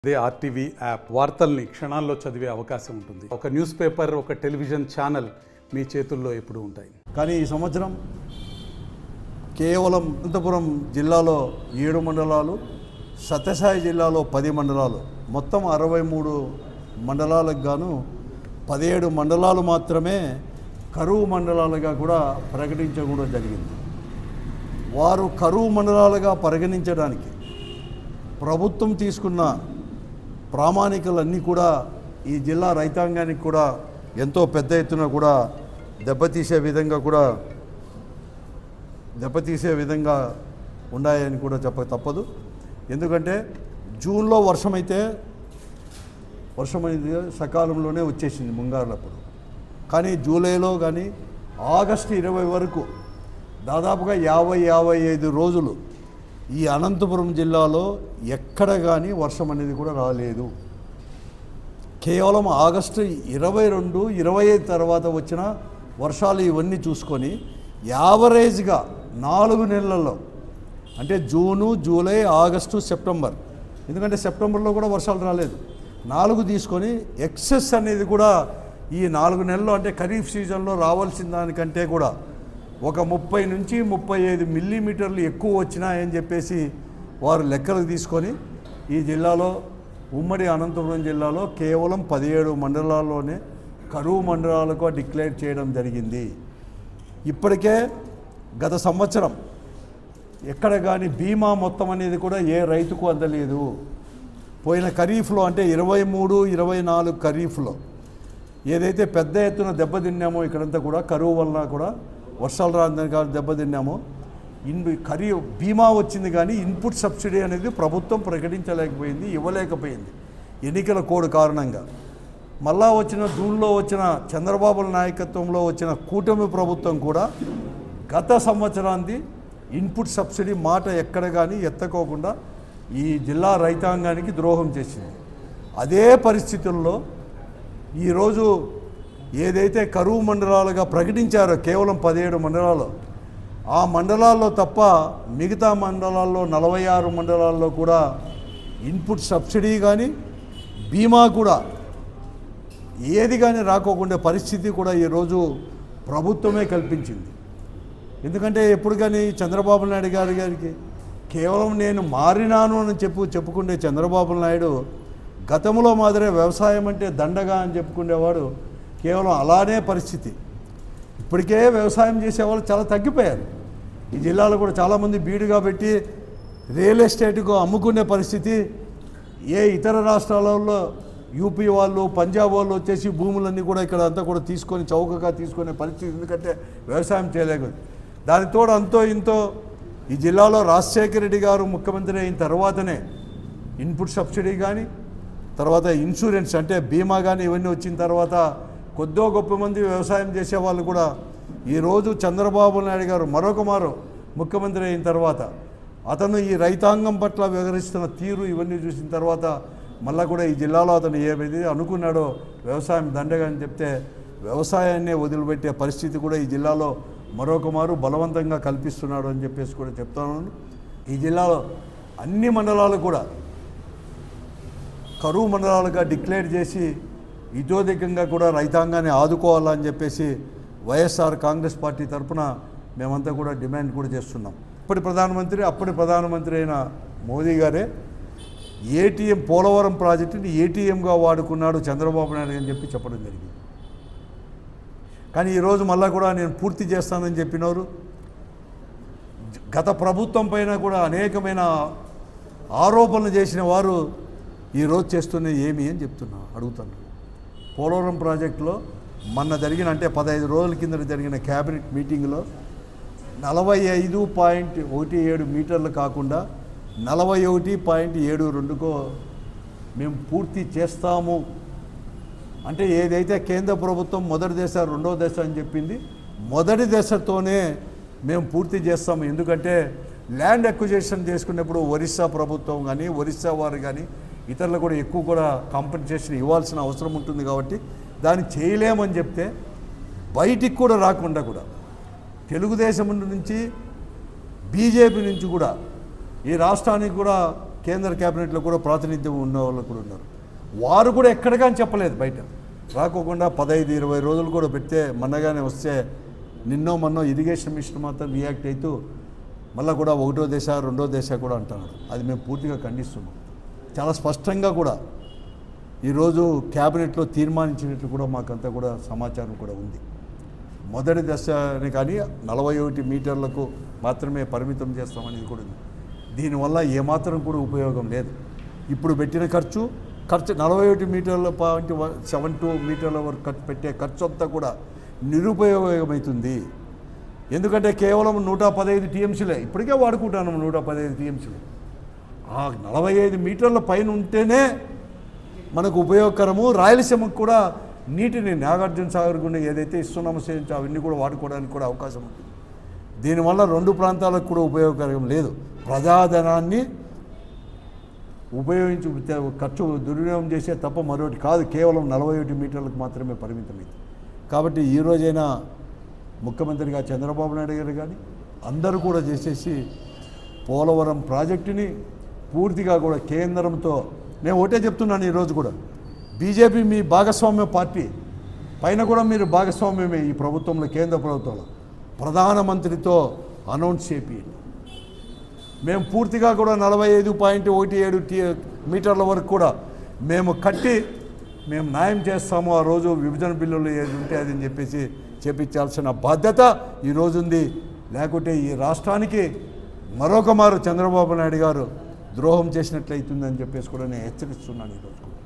అదే RTV app వార్తల్ని క్షణాల్లో చదివే అవకాశం ఉంటుంది ఒక న్యూస్ పేపర్ ఒక టెలివిజన్ ఛానల్ మీ చేతుల్లో ఎప్పుడూ ఉంటాయి కానీ ఈ సంవత్సరం కేవలం అనంతపురం జిల్లాలో ఏడు మండలాలు సత్యసాయి జిల్లాలో పది మండలాలు మొత్తం అరవై మూడు మండలాలకు గాను పదిహేడు మండలాలు మాత్రమే కరువు మండలాలుగా కూడా ప్రకటించడం జరిగింది వారు కరువు మండలాలుగా పరిగణించడానికి ప్రభుత్వం తీసుకున్న ప్రామాణికలన్నీ కూడా ఈ జిల్లా రైతాంగానికి కూడా ఎంతో పెద్ద ఎత్తున కూడా దెబ్బతీసే విధంగా కూడా దెబ్బతీసే విధంగా ఉన్నాయని కూడా చెప్పక తప్పదు ఎందుకంటే జూన్లో వర్షం అయితే వర్షం అనేది సకాలంలోనే వచ్చేసింది ముంగారులప్పుడు కానీ జూలైలో కానీ ఆగస్టు ఇరవై వరకు దాదాపుగా యాభై యాభై ఐదు రోజులు ఈ అనంతపురం జిల్లాలో ఎక్కడ కానీ వర్షం అనేది కూడా రాలేదు కేవలం ఆగస్టు ఇరవై రెండు ఇరవై ఐదు తర్వాత వచ్చిన వర్షాలు ఇవన్నీ చూసుకొని యావరేజ్గా నాలుగు నెలల్లో అంటే జూను జూలై ఆగస్టు సెప్టెంబర్ ఎందుకంటే సెప్టెంబర్లో కూడా వర్షాలు రాలేదు నాలుగు తీసుకొని ఎక్సెస్ అనేది కూడా ఈ నాలుగు నెలల్లో అంటే ఖరీఫ్ సీజన్లో రావాల్సిన దానికంటే కూడా ఒక ముప్పై నుంచి ముప్పై ఐదు మిల్లీమీటర్లు ఎక్కువ వచ్చినాయని చెప్పేసి వారు లెక్కలు తీసుకొని ఈ జిల్లాలో ఉమ్మడి అనంతపురం జిల్లాలో కేవలం పదిహేడు మండలాల్లోనే కరువు మండలాలకు డిక్లేర్ చేయడం జరిగింది ఇప్పటికే గత సంవత్సరం ఎక్కడ కానీ బీమా మొత్తం అనేది కూడా ఏ రైతుకు అందలేదు పోయిన ఖరీఫ్లో అంటే ఇరవై మూడు ఇరవై నాలుగు ఖరీఫ్లో ఏదైతే పెద్ద ఎత్తున దెబ్బతిన్నామో ఇక్కడంతా కూడా కరువు వలన కూడా వర్షాలు రాని కానీ దెబ్బతిన్నామో ఇన్ ఖరీ బీమా వచ్చింది కానీ ఇన్పుట్ సబ్సిడీ అనేది ప్రభుత్వం ప్రకటించలేకపోయింది ఇవ్వలేకపోయింది ఎన్నికల కోడ్ కారణంగా మళ్ళా వచ్చిన జూన్లో వచ్చిన చంద్రబాబు నాయకత్వంలో వచ్చిన కూటమి ప్రభుత్వం కూడా గత సంవత్సరానికి ఇన్పుట్ సబ్సిడీ మాట ఎక్కడ కానీ ఎత్తకోకుండా ఈ జిల్లా రైతాంగానికి ద్రోహం చేసింది అదే పరిస్థితుల్లో ఈరోజు ఏదైతే కరువు మండలాలుగా ప్రకటించారో కేవలం పదిహేడు మండలాలు ఆ మండలాల్లో తప్ప మిగతా మండలాల్లో నలభై ఆరు మండలాల్లో కూడా ఇన్పుట్ సబ్సిడీ కానీ బీమా కూడా ఏది కానీ రాకోకుండా పరిస్థితి కూడా ఈరోజు ప్రభుత్వమే కల్పించింది ఎందుకంటే ఎప్పుడు కానీ చంద్రబాబు నాయుడు గారి గారికి కేవలం నేను మారినాను అని చెప్పు చెప్పుకునే చంద్రబాబు నాయుడు గతంలో మాదిరే వ్యవసాయం అంటే దండగా అని చెప్పుకునేవాడు కేవలం అలానే పరిస్థితి ఇప్పటికే వ్యవసాయం చేసేవాళ్ళు చాలా తగ్గిపోయారు ఈ జిల్లాలో కూడా చాలామంది బీడుగా పెట్టి రియల్ ఎస్టేట్కు అమ్ముకునే పరిస్థితి ఏ ఇతర రాష్ట్రాలలో యూపీ వాళ్ళు పంజాబ్ వాళ్ళు వచ్చేసి భూములన్నీ కూడా ఇక్కడ అంతా కూడా తీసుకొని చౌకగా తీసుకునే పరిస్థితి ఎందుకంటే వ్యవసాయం చేయలేకపోయింది దానితో అంతో ఇంతో ఈ జిల్లాలో రాజశేఖర రెడ్డి గారు ముఖ్యమంత్రి అయిన తర్వాతనే ఇన్పుట్ సబ్సిడీ కానీ తర్వాత ఇన్సూరెన్స్ అంటే బీమా కానీ ఇవన్నీ వచ్చిన తర్వాత కొద్దో గొప్ప మంది వ్యవసాయం చేసే వాళ్ళు కూడా ఈరోజు చంద్రబాబు నాయుడు గారు మరొక మారు ముఖ్యమంత్రి అయిన తర్వాత అతను ఈ రైతాంగం పట్ల వ్యవహరిస్తున్న తీరు ఇవన్నీ చూసిన తర్వాత మళ్ళా కూడా ఈ జిల్లాలో అతను ఏమైంది అనుకున్నాడో వ్యవసాయం దండగా అని చెప్తే వ్యవసాయాన్నే వదిలిపెట్టే పరిస్థితి కూడా ఈ జిల్లాలో మరొక మారు బలవంతంగా కల్పిస్తున్నాడు అని చెప్పేసి కూడా చెప్తాను ఈ జిల్లాలో అన్ని మండలాలు కూడా కరువు మండలాలుగా డిక్లేర్ చేసి ఇతోధికంగా కూడా రైతాంగాన్ని ఆదుకోవాలని చెప్పేసి వైఎస్ఆర్ కాంగ్రెస్ పార్టీ తరఫున మేమంతా కూడా డిమాండ్ కూడా చేస్తున్నాం ఇప్పటి ప్రధానమంత్రి అప్పటి ప్రధానమంత్రి అయిన మోదీ గారే ఏటీఎం పోలవరం ప్రాజెక్టుని ఏటీఎంగా వాడుకున్నాడు చంద్రబాబు నాయుడు అని చెప్పి చెప్పడం జరిగింది కానీ ఈరోజు మళ్ళా కూడా నేను పూర్తి చేస్తానని చెప్పినారు గత ప్రభుత్వం పైన కూడా అనేకమైన ఆరోపణలు చేసిన వారు ఈరోజు చేస్తున్న ఏమి అని చెప్తున్నా అడుగుతాను పోలవరం ప్రాజెక్టులో మొన్న జరిగిన అంటే పదహైదు రోజుల కింద జరిగిన క్యాబినెట్ మీటింగ్లో నలభై ఐదు పాయింట్ ఒకటి ఏడు మీటర్లు కాకుండా నలభై ఒకటి పాయింట్ ఏడు రెండుకో మేము పూర్తి చేస్తాము అంటే ఏదైతే కేంద్ర ప్రభుత్వం మొదటి దశ రెండో దశ అని చెప్పింది మొదటి దశతోనే మేము పూర్తి చేస్తాము ఎందుకంటే ల్యాండ్ అక్విజేషన్ చేసుకున్నప్పుడు ఒరిస్సా ప్రభుత్వం కానీ ఒరిస్సా వారు కానీ ఇతరులు కూడా ఎక్కువ కూడా కాంపెన్సేషన్ ఇవ్వాల్సిన అవసరం ఉంటుంది కాబట్టి దాన్ని చేయలేమని చెప్తే బయటికి కూడా రాకుండా కూడా తెలుగుదేశం నుంచి బీజేపీ నుంచి కూడా ఈ రాష్ట్రానికి కూడా కేంద్ర క్యాబినెట్లో కూడా ప్రాతినిధ్యం ఉన్న వాళ్ళు కూడా ఉన్నారు వారు కూడా ఎక్కడికా అని చెప్పలేదు బయట రాకోకుండా పదహైదు ఇరవై రోజులు కూడా పెడితే మొన్నగానే వస్తే నిన్నో మొన్నో ఇరిగేషన్ మిషన్ మాత్రం రియాక్ట్ అవుతూ మళ్ళీ కూడా ఒకటో దేశ రెండో దేశ కూడా అంటున్నారు అది మేము పూర్తిగా ఖండిస్తున్నాం చాలా స్పష్టంగా కూడా ఈరోజు క్యాబినెట్లో తీర్మానించినట్లు కూడా మాకంతా కూడా సమాచారం కూడా ఉంది మొదటి దశని కానీ నలభై ఒకటి మీటర్లకు మాత్రమే పరిమితం చేస్తామనేది కూడా ఉంది దీనివల్ల ఏమాత్రం కూడా ఉపయోగం లేదు ఇప్పుడు పెట్టిన ఖర్చు ఖర్చు నలభై ఒకటి మీటర్ల పాయింట్ సెవెన్ టూ మీటర్ల వరకు ఖర్చు పెట్టే ఖర్చు అంతా కూడా నిరుపయోగమవుతుంది ఎందుకంటే కేవలం నూట పదహైదు టీఎంసీలే ఇప్పటికే వాడుకుంటాను నూట పదహైదు టీఎంసీలు ఆ నలభై ఐదు మీటర్ల పైన ఉంటేనే మనకు ఉపయోగకరము రాయలసీమకు కూడా నీటిని నాగార్జున సాగర్ గుండా ఏదైతే ఇస్తున్నామో సేవించో అవన్నీ కూడా వాడుకోవడానికి కూడా అవకాశం ఉంటుంది దీనివల్ల రెండు ప్రాంతాలకు కూడా ఉపయోగకరం లేదు ప్రజాధనాన్ని ఉపయోగించి ఖర్చు దుర్వినియోగం చేసే తప్ప మరొకటి కాదు కేవలం నలభై ఒకటి మీటర్లకు మాత్రమే పరిమితమైంది కాబట్టి ఈ రోజైనా ముఖ్యమంత్రిగా చంద్రబాబు నాయుడు గారు కానీ అందరూ కూడా చేసేసి పోలవరం ప్రాజెక్టుని పూర్తిగా కూడా కేంద్రంతో నేను ఒకటే చెప్తున్నాను ఈరోజు కూడా బీజేపీ మీ భాగస్వామ్య పార్టీ పైన కూడా మీరు భాగస్వామ్యమే ఈ ప్రభుత్వంలో కేంద్ర ప్రభుత్వంలో ప్రధానమంత్రితో అనౌన్స్ చేపియండి మేము పూర్తిగా కూడా నలభై ఐదు పాయింట్ ఒకటి ఏడు టీ మీటర్ల వరకు కూడా మేము కట్టి మేము న్యాయం చేస్తాము ఆ రోజు విభజన బిల్లులు ఏది ఉంటే అది అని చెప్పేసి చేపించాల్సిన బాధ్యత ఈ రోజు ఉంది లేకుంటే ఈ రాష్ట్రానికి మరొక మారు చంద్రబాబు నాయుడు గారు ద్రోహం చేసినట్లయితుందని చెప్పేసి కూడా నేను హెచ్చరిస్తున్నాను ఈరోజు కూడా